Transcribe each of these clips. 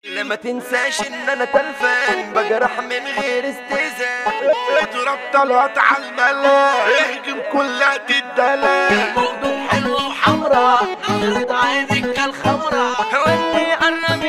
ما تنساش ان انا تلفان بجرح من غير استهزاء اضرب طلعت على الملا اهجم كلها تدلع موضوع حلوة وحمراء نظرة عينك كالخمرة واللي قرب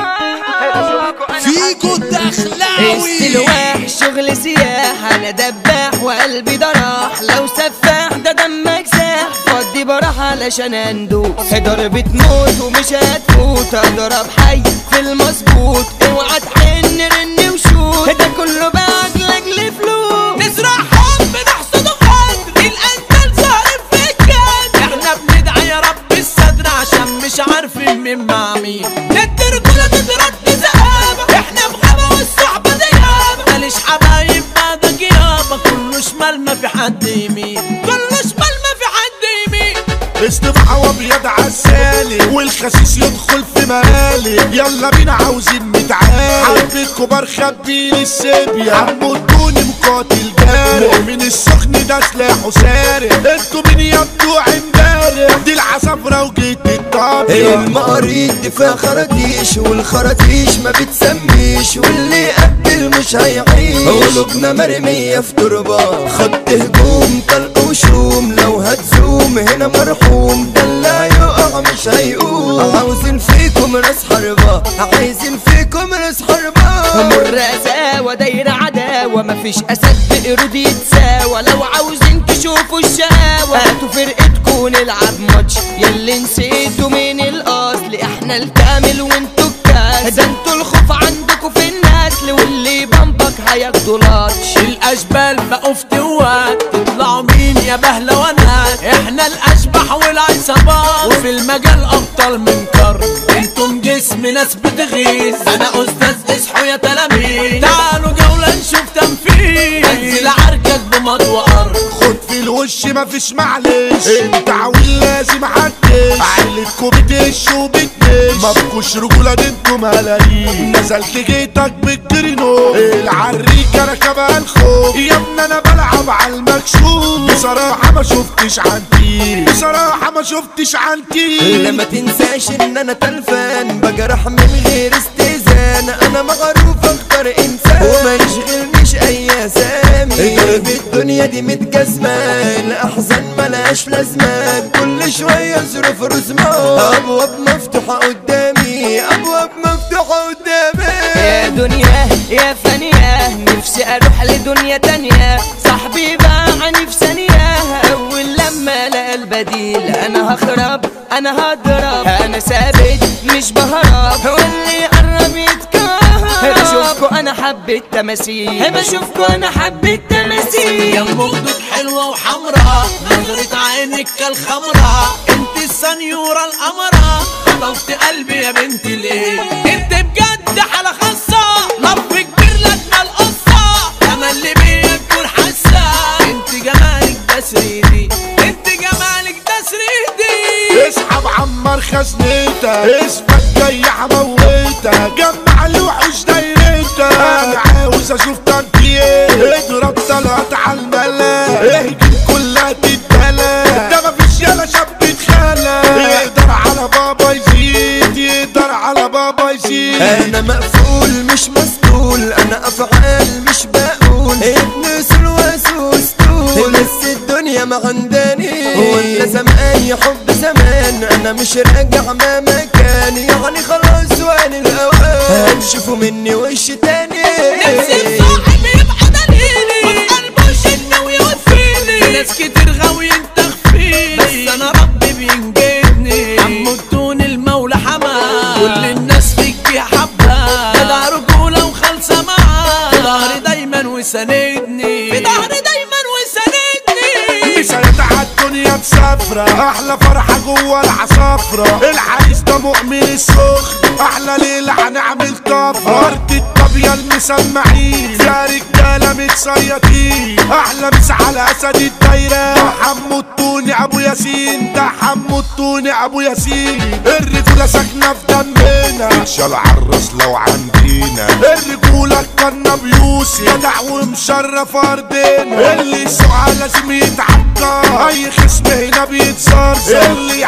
يتكهر فيكو الدخلاوي السلواح شغل سياح انا دباح وقلبي ضراح لو سفاح ده دمك ساح فضي براح علشان اندوس ضربة موت ومش هتفوت اضرب حي في المظبوط اوعى تحن رن وشوت ده كله بعد لاجل فلوس نزرع حب نحصد حب الأنتل ظاهر في الجد احنا بندعي يا رب الصدر عشان مش عارفين مين مع مين ندي رجولة تترد زقابة احنا بغابة والصحبة ديابة ماليش حبايب بعدك يابا كله شمال ما في حد يمين كله شمال ما في حد يمين استبحى وابيض عسالي والخسيس يدخل في مقالي يلا بينا عاوزين نتعالي حرب الكبار خبيل السيبيا عمو الدوني مقاتل جاري مؤمن السخن ده سلاحه سارق انتوا مين يا بتوع امبارح دي العصافرة وجيت الطابية المقاريض دي فيها خراطيش والخراطيش ما بتسميش واللي يقبل مش هيعيش قلوبنا مرمية في تربة خط هجوم طلق وشوم لو هتزوم هنا مرحوم ده اللي هيقع مش هيقوم عاوزين فيكم راس حربة عايزين فيكم راس حربة مر قساوة دايرة عداوة مفيش أسد بقرود يتساوى لو عاوزين تشوفوا الشقاوة هاتوا فرقتكوا نلعب ماتش ياللي نسيتوا من الأصل احنا الكامل وانتوا الكاس ده انتوا الخوف عندكوا في النسل واللي بمبك هياخدوا لاتش الاشبال بقوا في توات تطلعوا مين يا بهلوانات احنا الاشبح والعصابات وفي المجال ابطال من قرن انتم جسم ناس بتغيظ انا استاذ اصحوا يا تلاميذ تعالوا جولة نشوف تنفيذ انزل عركك بمضوى ارض خد في الوش مفيش معلش انت عويل لازم حدش عيلتكوا بتش وبتنش مفكوش رجولة دي انتوا ملايين نزلت جيتك بالكرينو العريكة ركبها الخوف يا ابني انا بلعب على المكشوف بصراحة ما شفتش عنتي بصراحة ما شفتش عنتي لما تنساش ان انا تلفان بجرح من غير استئذان انا مغروف اكتر انسان وما يشغلنيش اي اسامي قلب الدنيا دي متجسمة الاحزان ملهاش لازمة كل شوية ظروف رزمان ابواب مفتوحة قدامي ابواب مفتوحة قدامي يا دنيا يا فانية نفسي اروح لدنيا تانية صاحبي باعني في ثانية اول لما لقى البديل انا هخرب انا هضرب انا ثابت مش بهرب واللي قرب يتكهرب بشوفكوا انا حبيت تماثيل بشوفكوا انا حبيت تماثيل يا خدود حلوة وحمراء نظرة عينك كالخمرة انت السنيورة القمرة خطفت قلبي يا بنتي ليه انت بجد حالة خاصة لف كبير لجنة القصة انا اللي بيا تكون حاسة انت جمالك ده سريدي انت جمالك ده سريدي اسحب عمر خزنتك اثبت جاي هموتك جمع الوحوش دايرتك انا عاوز اشوف تنكيه اضرب طلعت على الملا اهجم كلها تتبلا ده مفيش يالا شاب اتخلى يقدر على بابا يزيد يقدر على بابا يزيد انا مقفول مش مسطول انا افعال مش بقول ابن سلوى سوستول بس الدنيا ما عنداني ولا زمان يا حب زمان انا مش راجع ما مكان يعني خلاص وان الاوان هتشوفوا مني وش تاني نفسي صاحب يبقى دليلي وقلبه شنة ويوفيني ناس كتير غاويين تخفيني بس انا ربي بينجدني عمو الدون المولى حماه كل الناس فيك حبها جدع رجولة وخالصة معاه في ظهري دايما وساندني في ظهري دايما وساندني مسيطة على الدنيا مسافرة أحلى فرحة جوه العصافرة العريس ده مؤمن السخن أحلى ليلة هنعمل طفرة أرض الطابية المسمعين يا رجالة متصيطين أحلى مس على أسد الدايرة ده حمو الطوني أبو ياسين ده حمو الطوني أبو ياسين الرجولة ساكنة في دمنا تتشال عالراس لو عندينا الرجولة كنا بيوسي جدع ومشرف أرضنا اللي يسوقها لازم يتعدى أي خصم هنا بيتزرزر اللي يعاركوا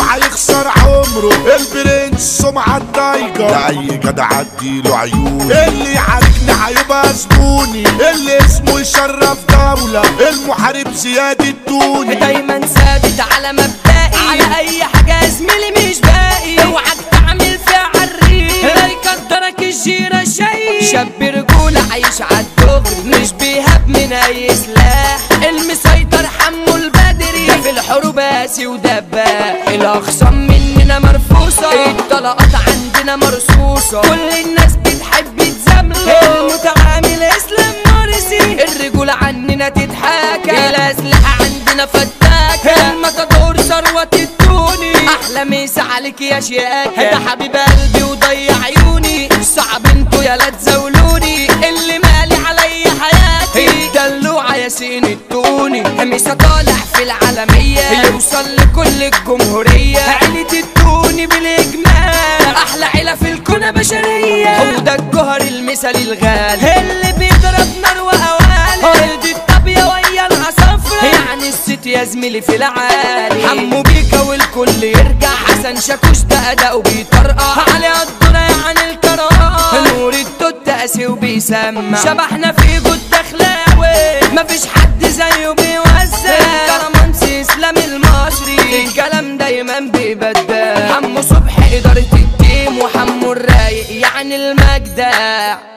اوعى يخسر عمره البرنس سمعة الضايقة ده اي جدع اديله عيون اللي يعاركني هيبقى زبوني اللي اسمه يشرف دولة المحارب زياد التوني دايما ثابت على مبدئي على اي حاجه زميلي مش باقي اوعك تعمل فيها عريق لا يقدرك الجيرة شيء شاب رجولة عايش عالدغري مش بيهاب من اي سلاح المسيطر حمو البدري ده في الحروب قاسي ودباح الاخصام مننا مرفوصة الطلقات عندنا مرصوصة كل الناس بتحب تزامله المتعامل اسلام مرسي الرجولة عننا تتحاكى الاسلحة عندنا فتاكة المطادور ثروة التوني احلى مسا عليك يا شياكة ده حبيب قلبي وضيع عيوني صعب انتوا يا لا تزولوني اللي مالي عليا حياتي دلوعة ياسين التوني مسا طالع في العالمية يوصل لكل الجمهورية عيلة التوني بالاجمال احلى عيلة في الكون بشرية هو ده الجوهر المثالي الغالي اللي بيضرب نار وقوالي ارض الطابية ويا العصافرة يعني الست يا زميلي في العالي حمو بيكا والكل يرجع حسن شاكوش ده اداؤه بيطرقع علي الدنيا عن الكرامة نور التوت قاسي وبيسمع شبحنا في جود اخلاوي مفيش حد زيه بيوزع كرمانسي اسلام المصري الكلام دايما بيبدع حمو صبحي ادارة التيم وحمو الرايق يعني المجدع